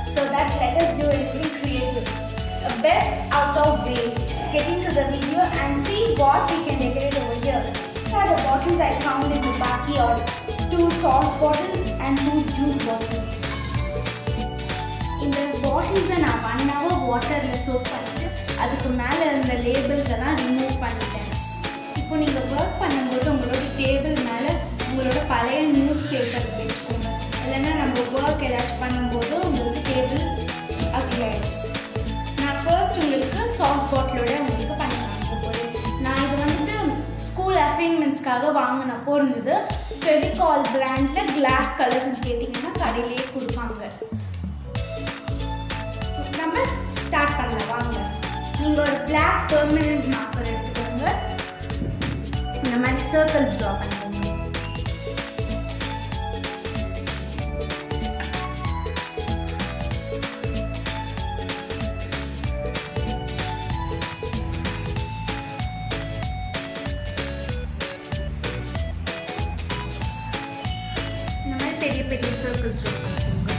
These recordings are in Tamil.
So that let us do anything creative. A best out of waste. Let's get into the video and see what we can decorate over here. These are the bottles I found in the backyard. Two sauce bottles and two juice bottles. இந்த பாட்டில்ஸை நான் ஒன் ஹவர் வாட்டரில் சோப் பண்ணிட்டு அதுக்கு மேலே இருந்த லேபிள்ஸ் எல்லாம் ரிமூவ் பண்ணிட்டேன் இப்போ நீங்கள் ஒர்க் பண்ணும்போது உங்களோட டேபிள் மேலே உங்களோட பழைய நியூஸ் பேப்பர் வச்சுக்கோங்க இல்லைன்னா நம்ம ஒர்க் ஏதாச்சும் பண்ணும்போது உங்களுக்கு டேபிள் அக்லி ஆகிடும் நான் ஃபர்ஸ்ட் உங்களுக்கு சாஸ் பாட்டிலோட உங்களுக்கு பண்ணி காமிக்க போகிறேன் நான் இது வந்துட்டு ஸ்கூல் அசைன்மெண்ட்ஸ்க்காக வாங்கினப்போ இருந்தது ஃபெவிகால் பிராண்டில் கிளாஸ் கலர்ஸ்னு கேட்டிங்கன்னா கடையிலேயே கொடுப்பாங்க நம்ம ஸ்டார்ட் பண்ணலாம் வாங்க நீங்கள் ஒரு பிளாக் பெர்மனன்ட் மார்க்கர் எடுத்துக்கோங்க இந்த மாதிரி சர்க்கிள்ஸ் ட்ரா பண்ணிக்கோங்க இந்த மாதிரி பெரிய பெரிய சர்க்கிள்ஸ் ட்ரா பண்ணிக்கோங்க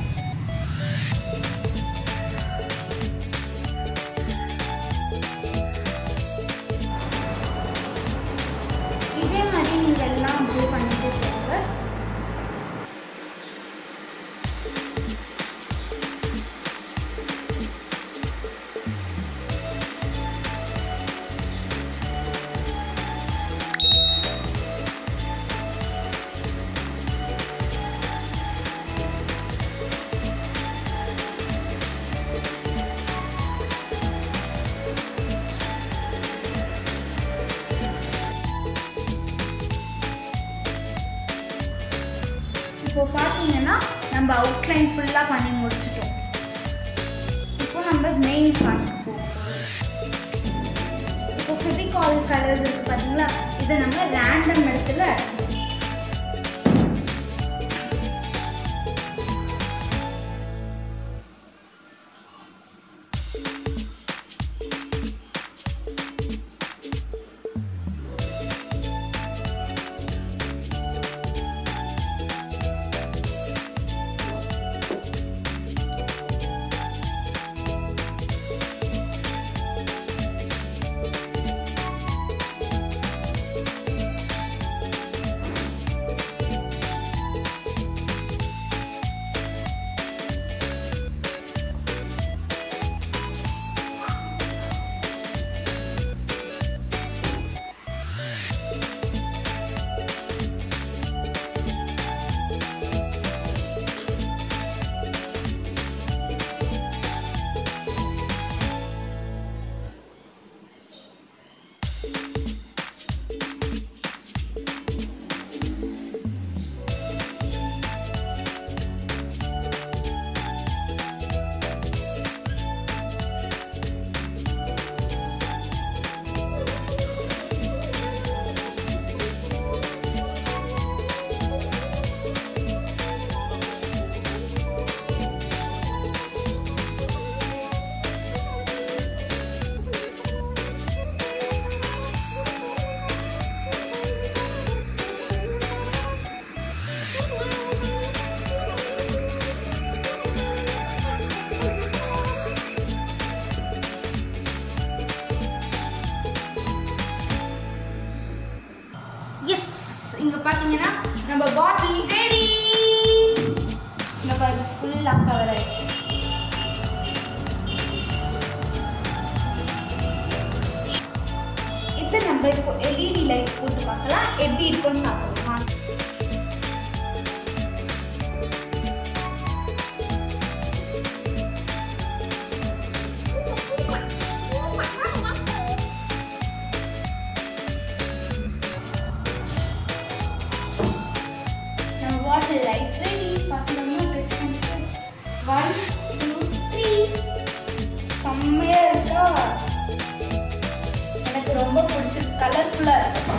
இதே மாதிரி நீங்கள் எல்லாம் அப்படியே பண்ணிட்டு போங்க இப்போ பார்த்தீங்கன்னா நம்ம அவுட்லைன் ஃபுல்லாக பண்ணி முடிச்சிட்டோம் இப்போ நம்ம மெயின் பார்ட்டுக்கு போவோம் இப்போ ஃபெவிகால் கலர்ஸ் இருக்குது பார்த்தீங்களா இதை நம்ம ரேண்டம் இடத்துல எஸ் இங்கே பார்த்தீங்கன்னா நம்ம பாட்டில் ரெடி இங்கே பாருங்க ஃபுல்லாக கவர் ஆகிடுச்சு இது நம்ம இப்போ எல்இடி லைட்ஸ் போட்டு பார்க்கலாம் எப்படி இருக்குன்னு பார்க்கலாம் நம்ம வாட்டர் லைட் ரெடி பார்க்கலாமா டெஸ்ட் பண்ணிட்டு ஒன் டூ த்ரீ செம்மையா இருக்கா எனக்கு ரொம்ப பிடிச்சிருக்கு கலர்ஃபுல்லாக இருக்கு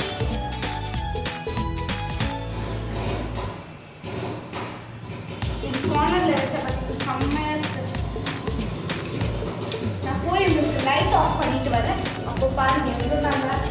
இது கார்னரில் வச்ச பார்த்து செம்மையா இருக்கு நான் போய் உங்களுக்கு லைட் ஆஃப் பண்ணிட்டு வரேன் அப்போ பாருங்க எவ்வளோ நல்லா இருக்கு.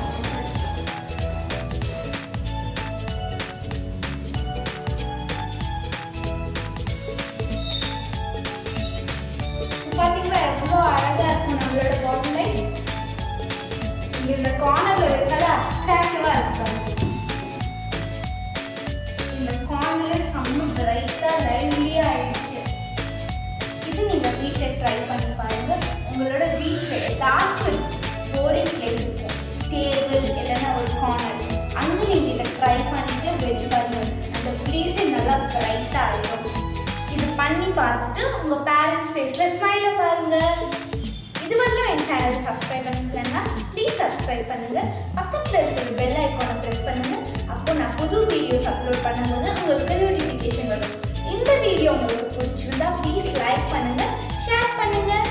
ட்ரை பண்ணி பாருங்கள் உங்களோட வீட்டில் ஏதாச்சும் போரிங் பிளேஸ் இருக்கும் டேபிள் இல்லைன்னா ஒரு கார்னர் அங்கே நீங்கள் இதை ட்ரை பண்ணிவிட்டு வெஜ் பாருங்கள் அந்த பிளேஸே நல்லா பிரைட்டாக இருக்கும் இது பண்ணி பார்த்துட்டு உங்கள் பேரண்ட்ஸ் ஃபேஸில் ஸ்மைலை பாருங்கள் இது வரலாம் என் சேனலை சப்ஸ்கிரைப் பண்ணிக்கலன்னா ப்ளீஸ் சப்ஸ்கிரைப் பண்ணுங்கள் பக்கத்தில் இருக்கிற பெல் ஐக்கானை ப்ரெஸ் பண்ணுங்கள் அப்போ நான் புது வீடியோஸ் அப்லோட் பண்ணும்போது உங்களுக்கு நோட்டிஃபிகேஷன் வரும் இந்த வீடியோ உங்களுக்கு பிடிச்சிருந்தா ப்ளீஸ் லைக் பண்ணுங்கள் ஷேர் பண்ணுங்கள்